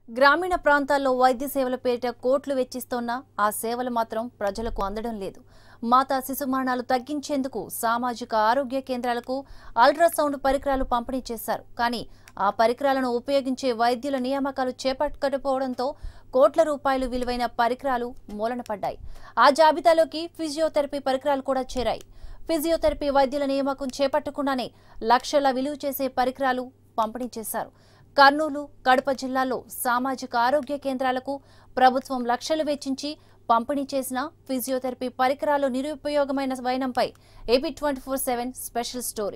గ్రామీణ ప్రాంతాల్లో వైద్య సేవల పేరిట కోట్లు వెచ్చిస్తోన్న ఆ సేవలు మాత్రం ప్రజలకు అందడం లేదు మాతా శిశు మరణాలు తగ్గించేందుకు సామాజిక ఆరోగ్య కేంద్రాలకు అల్ట్రాసౌండ్ పరికరాలు పంపిణీ చేశారు కానీ ఆ పరికరాలను ఉపయోగించే వైద్యుల నియామకాలు చేపట్టకపోవడంతో కోట్ల రూపాయలు విలువైన పరికరాలు మూలన పడ్డాయి ఆ జాబితాలోకి ఫిజియోథెరపీ పరికరాలు కూడా చేరాయి ఫిజియోథెరపీ వైద్యుల నియామకం చేపట్టకుండానే లక్షల విలువ చేసే పరికరాలు పంపిణీ చేశారు కర్నూలు కడప జిల్లాలో సామాజిక ఆరోగ్య కేంద్రాలకు ప్రభుత్వం లక్షలు వెచ్చించి పంపిణీ చేసిన ఫిజియోథెరపీ పరికరాలు నిరుపయోగమైన వైనంపై AP twenty four seven special story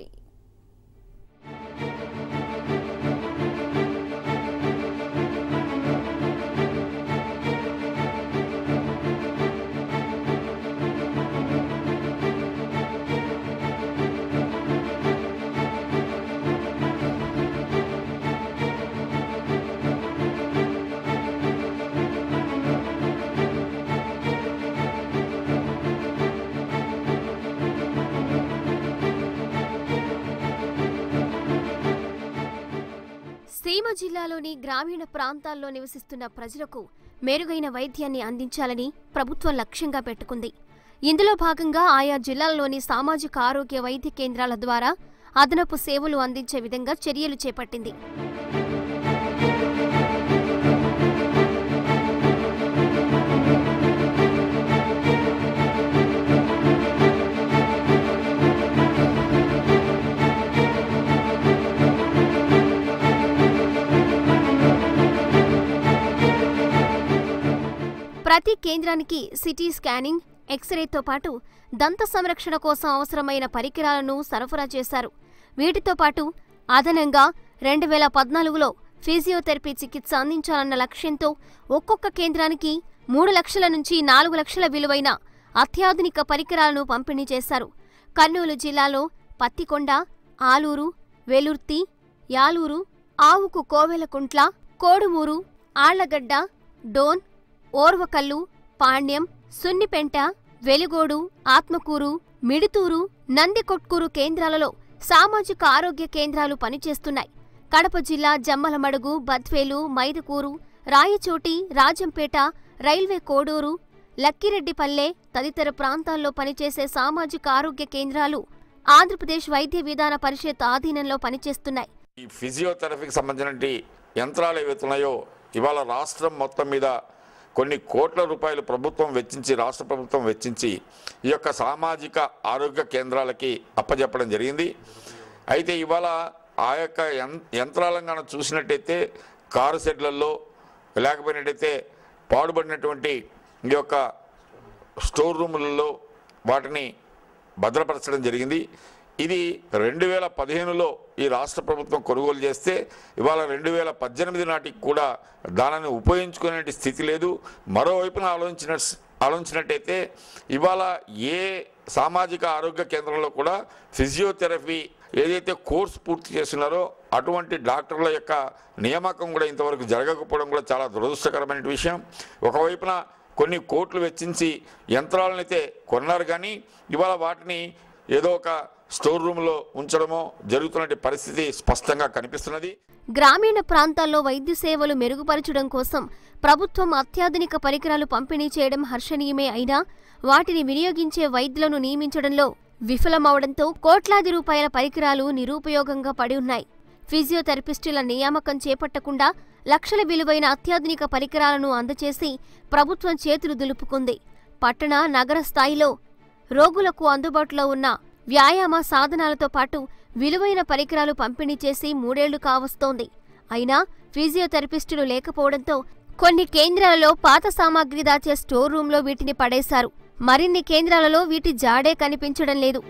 సీమ జిల్లాలోని గ్రామీణ ప్రాంతాల్లో నివసిస్తున్న ప్రజలకు మెరుగైన వైద్యాన్ని అందించాలని ప్రభుత్వం లక్ష్యంగా పెట్టుకుంది ఇందులో భాగంగా ఆయా జిల్లాల్లోని సామాజిక ఆరోగ్య వైద్య కేంద్రాల ద్వారా అదనపు సేవలు అందించే విధంగా చర్యలు చేపట్టింది ప్రతి కేంద్రానికి సిటీ స్కానింగ్ ఎక్స్రేతో పాటు దంత సంరక్షణ కోసం అవసరమైన పరికరాలను సరఫరా చేశారు వీటితో పాటు అదనంగా రెండు వేల పద్నాలుగులో ఫిజియోథెరపీ చికిత్స అందించాలన్న లక్ష్యంతో ఒక్కొక్క కేంద్రానికి మూడు లక్షల నుంచి నాలుగు లక్షల విలువైన అత్యాధునిక పరికరాలను పంపిణీ చేశారు కర్నూలు జిల్లాలో పత్తికొండ ఆలూరు వెలుర్తి యాలూరు ఆవుకు కోవెలకుంట్ల కోడుమూరు ఆళ్లగడ్డ డోన్ ఓర్వకల్లు పాండ్యం సున్నిపెంట వెలుగోడు ఆత్మకూరు మిడుతూరు నందికొట్కూరు కేంద్రాలలో సామాజిక ఆరోగ్య కేంద్రాలు పనిచేస్తున్నాయి కడప జిల్లా జమ్మలమడుగు బద్వేలు మైదుకూరు రాయచోటి రాజంపేట రైల్వే కోడూరు లక్కిరెడ్డిపల్లె తదితర ప్రాంతాల్లో పనిచేసే సామాజిక ఆరోగ్య కేంద్రాలు ఆంధ్రప్రదేశ్ వైద్య విధాన పరిషత్ ఆధీనంలో పనిచేస్తున్నాయి ఈ ఫిజియోథెరపీకి సంబంధించిన యంత్రాలు ఏవైతే ఉన్నాయో ఇవాళ రాష్ట్రం మొత్తం మీద కొన్ని కోట్ల రూపాయలు ప్రభుత్వం వెచ్చించి రాష్ట్ర ప్రభుత్వం వెచ్చించి ఈ యొక్క సామాజిక ఆరోగ్య కేంద్రాలకి అప్పజెప్పడం జరిగింది అయితే ఇవాళ ఆ యొక్క యం- యంత్రాలను కనుక చూసినట్టయితే కారు షెడ్లలో లేకపోయినట్టయితే పాడుబడినటువంటి ఈ యొక్క స్టోర్ రూములలో వాటిని భద్రపరచడం జరిగింది ఇది రెండు వేల పదిహేనులో ఈ రాష్ట్ర ప్రభుత్వం కొనుగోలు చేస్తే ఇవాళ రెండు వేల పద్దెనిమిది నాటికి కూడా దానిని ఉపయోగించుకునే స్థితి లేదు మరోవైపున ఆలోచించిన ఆలోచించినట్టయితే ఇవాళ ఏ సామాజిక ఆరోగ్య కేంద్రంలో కూడా ఫిజియోథెరపీ ఏదైతే కోర్స్ పూర్తి చేస్తున్నారో అటువంటి డాక్టర్ల యొక్క నియామకం కూడా ఇంతవరకు జరగకపోవడం కూడా చాలా దురదృష్టకరమైన విషయం ఒకవైపున కొన్ని కోట్లు వెచ్చించి యంత్రాలను అయితే కొన్నారు కానీ ఇవాళ వాటిని ఏదో ఒక స్టోర్ రూమ్లో ఉంచడమో జరుగుతున్న పరిస్థితి స్పష్టంగా కనిపిస్తున్నది గ్రామీణ ప్రాంతాల్లో వైద్య సేవలు మెరుగుపరచడం కోసం ప్రభుత్వం అత్యాధునిక పరికరాలు పంపిణీ చేయడం హర్షణీయమే అయినా వాటిని వినియోగించే వైద్యులను నియమించడంలో విఫలమవడంతో కోట్లాది రూపాయల పరికరాలు నిరుపయోగంగా పడి ఉన్నాయి ఫిజియోథెరపిస్టుల నియామకం చేపట్టకుండా లక్షల విలువైన అత్యాధునిక పరికరాలను అందచేసి ప్రభుత్వం చేతులు దులుపుకుంది పట్టణ నగర స్థాయిలో రోగులకు అందుబాటులో ఉన్న వ్యాయామ సాధనాలతో పాటు విలువైన పరికరాలు పంపిణీ చేసి మూడేళ్లు కావస్తోంది అయినా ఫిజియోథెరపిస్టులు లేకపోవడంతో కొన్ని కేంద్రాలలో పాత సామాగ్రి దాచే స్టోర్ రూంలో వీటిని పడేశారు మరిన్ని కేంద్రాలలో వీటి జాడే కనిపించడం లేదు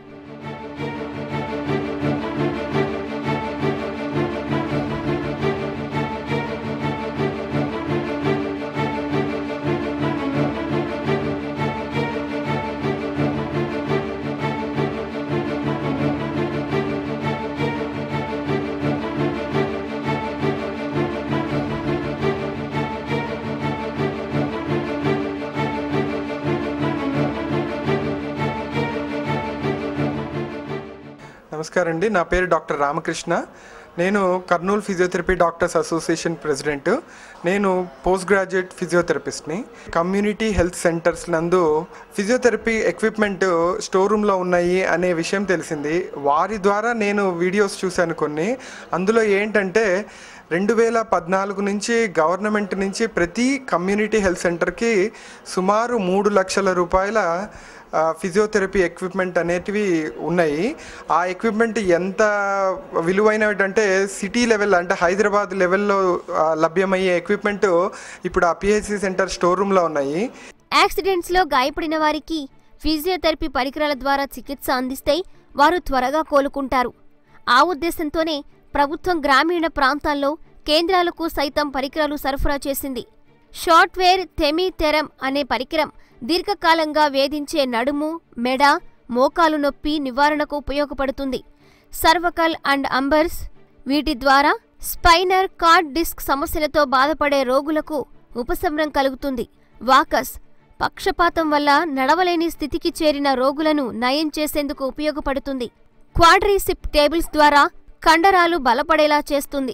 నమస్కారం అండి నా పేరు డాక్టర్ రామకృష్ణ నేను Kurnool physiotherapy doctors association president నేను పోస్ట్ గ్రాడ్యుయేట్ ఫిజియోథెరపిస్ట్ని కమ్యూనిటీ హెల్త్ సెంటర్స్ నందు ఫిజియోథెరపీ ఎక్విప్మెంట్ స్టోర్ రూమ్లో ఉన్నాయి అనే విషయం తెలిసింది వారి ద్వారా నేను వీడియోస్ చూశాను కొన్ని అందులో ఏంటంటే రెండు వేల పద్నాలుగు నుంచి గవర్నమెంట్ నుంచి ప్రతి కమ్యూనిటీ హెల్త్ సెంటర్కి సుమారు మూడు లక్షల రూపాయల ఆ, ఫిజియోథెరపీ ఎక్విప్మెంట్ అనేటివి ఉన్నాయి ఆ ఎక్విప్మెంట్ ఎంత విలువైనవి అంటే సిటీ లెవెల్ అంటే హైదరాబాద్ లెవెల్లో ఆ, లభ్యమయ్యే ఎక్విప్మెంట్ ఇప్పుడు ఆ పిహెచ్సి సెంటర్ స్టోర్ రూమ్లో ఉన్నాయి యాక్సిడెంట్స్లో గాయపడిన వారికి ఫిజియోథెరపీ పరికరాల ద్వారా చికిత్స అందిస్తే వారు త్వరగా కోలుకుంటారు ఆ ఉద్దేశంతోనే ప్రభుత్వం గ్రామీణ ప్రాంతాల్లో కేంద్రాలకు సైతం పరికరాలు సరఫరా చేసింది షార్ట్వేర్ థెమిథెరమ్ అనే పరికరం దీర్ఘకాలంగా వేధించే నడుము మెడ మోకాలు నొప్పి నివారణకు ఉపయోగపడుతుంది సర్వకల్ అండ్ అంబర్స్ వీటి ద్వారా స్పైనర్ కార్డ్ డిస్క్ సమస్యలతో బాధపడే రోగులకు ఉపశమనం కలుగుతుంది వాకస్ పక్షపాతం వల్ల నడవలేని స్థితికి చేరిన రోగులను నయం చేసేందుకు ఉపయోగపడుతుంది క్వాడ్రీసిప్ టేబుల్స్ ద్వారా కండరాలు బలపడేలా చేస్తుంది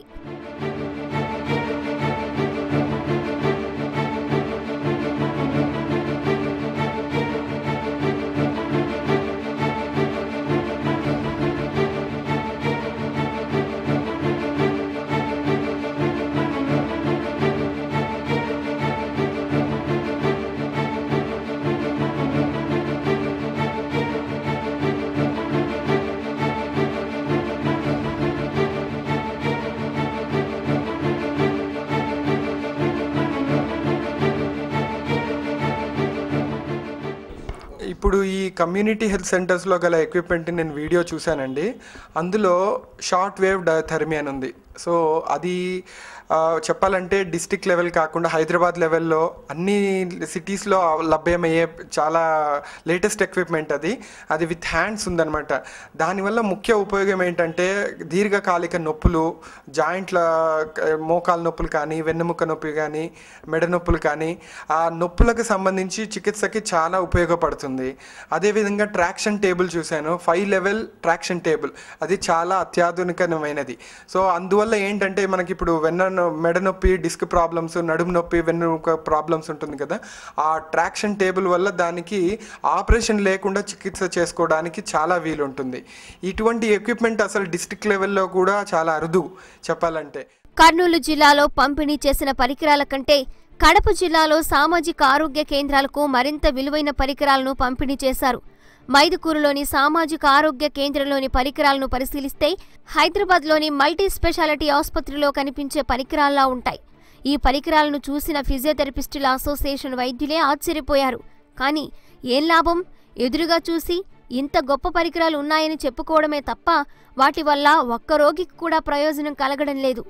ఇప్పుడు ఈ కమ్యూనిటీ హెల్త్ సెంటర్స్లో గల ఎక్విప్మెంట్ నేను వీడియో చూశానండి అందులో షార్ట్ వేవ్ థెరమీ అని ఉంది సో అది ఆ, చెప్పాలంటే డిస్టిక్ లెవెల్ కాకుండా హైదరాబాద్ లెవెల్లో అన్ని సిటీస్లో లభ్యమయ్యే చాలా లేటెస్ట్ ఎక్విప్మెంట్ అది అది విత్ హ్యాండ్స్ ఉందన్నమాట దానివల్ల ముఖ్య ఉపయోగం ఏంటంటే దీర్ఘకాలిక నొప్పులు జాయింట్ల ఆ, మోకాలు నొప్పులు కానీ వెన్నెముక నొప్పి కానీ మెడ నొప్పులు కానీ ఆ నొప్పులకు సంబంధించి చికిత్సకి చాలా ఉపయోగపడుతుంది అదేవిధంగా ట్రాక్షన్ టేబుల్ చూశాను ఫైవ్ లెవెల్ ట్రాక్షన్ టేబుల్ అది చాలా అత్యాధునికమైనది సో అందువల్ల ఏంటంటే మనకి ఇప్పుడు వెన్న నొ- మెడ నొప్పి డిస్క్ ప్రాబ్లమ్స్ నడుము నొప్పి వెన్నుముక ప్రాబ్లమ్స్ ఉంటుంది కదా ఆ ట్రాక్షన్ టేబుల్ వల్ల దానికి ఆపరేషన్ లేకుండా చికిత్స చేసుకోవడానికి చాలా వీలుంటుంది ఇటువంటి ఎక్విప్మెంట్ అసలు డిస్ట్రిక్ట్ లెవెల్లో కూడా చాలా అరుదు చెప్పాలంటే కర్నూలు జిల్లాలో పంపిణీ చేసిన పరికరాల కంటే కడప జిల్లాలో సామాజిక ఆరోగ్య కేంద్రాలకు మరింత విలువైన పరికరాలను పంపిణీ చేశారు మైదుకూరులోని సామాజిక ఆరోగ్య కేంద్రంలోని పరికరాలను పరిశీలిస్తే హైదరాబాద్లోని మల్టీ స్పెషాలిటీ ఆసుపత్రిలో కనిపించే పరికరాల్లా ఉంటాయి ఈ పరికరాలను చూసిన ఫిజియోథెరపిస్టుల అసోసియేషన్ వైద్యులే ఆశ్చర్యపోయారు కానీ ఏం లాభం ఎదురుగా చూసి ఇంత గొప్ప పరికరాలు ఉన్నాయని చెప్పుకోవడమే తప్ప వాటి వల్ల ఒక్క రోగికి కూడా ప్రయోజనం కలగడం లేదు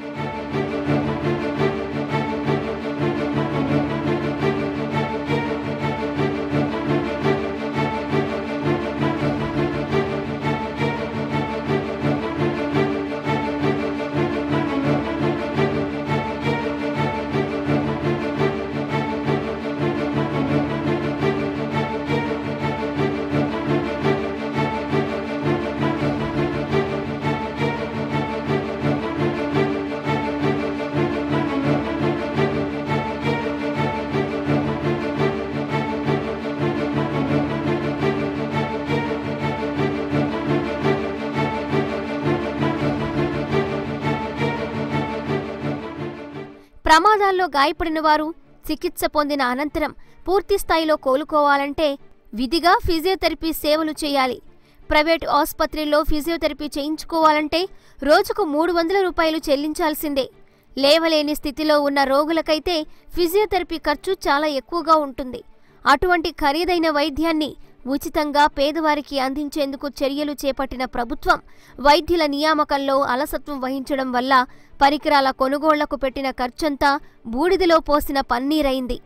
ప్రమాదాల్లో గాయపడిన వారు చికిత్స పొందిన అనంతరం పూర్తి స్థాయిలో కోలుకోవాలంటే విధిగా ఫిజియోథెరపీ సేవలు చేయాలి ప్రైవేట్ ఆసుపత్రిలో ఫిజియోథెరపీ చేయించుకోవాలంటే రోజుకు మూడు వందల రూపాయలు చెల్లించాల్సిందే లేవలేని స్థితిలో ఉన్న రోగులకైతే ఫిజియోథెరపీ ఖర్చు చాలా ఎక్కువగా ఉంటుంది అటువంటి ఖరీదైన వైద్యాన్ని ఉచితంగా పేదవారికి అందించేందుకు చర్యలు చేపట్టిన ప్రభుత్వం వైద్యుల నియామకంలో అలసత్వం వహించడం వల్ల పరికరాల కొనుగోళ్లకు పెట్టిన ఖర్చంతా బూడిదలో పోసిన పన్నీరైంది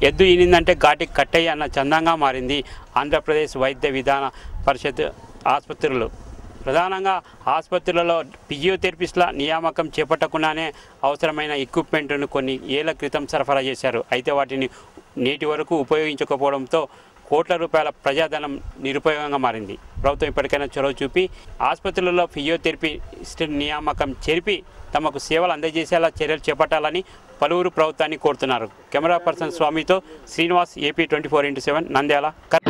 ఎద్దు ఈనిందంటే ఘాటికి కట్టయ్య అన్న చందంగా మారింది ఆంధ్రప్రదేశ్ వైద్య విధాన పరిషత్ ఆసుపత్రులు ప్రధానంగా ఆసుపత్రులలో ఫిజియోథెరపిస్ట్ల నియామకం చేపట్టకుండానే అవసరమైన ఎక్విప్మెంట్ను కొన్ని ఏళ్ల క్రితం సరఫరా చేశారు అయితే వాటిని నేటి వరకు ఉపయోగించకపోవడంతో కోట్ల రూపాయల ప్రజాధనం నిరుపయోగంగా మారింది ప్రభుత్వం ఇప్పటికైనా చొరవ చూపి ఆసుపత్రులలో ఫిజియోథెరపిస్ట్ నియామకం చేర్పి తమకు సేవలు అందజేసేలా చర్యలు చేపట్టాలని పలువురు ప్రభుత్వాన్ని కోరుతున్నారు కెమెరా పర్సన్ స్వామితో Srinivas AP twenty four into seven Nandyal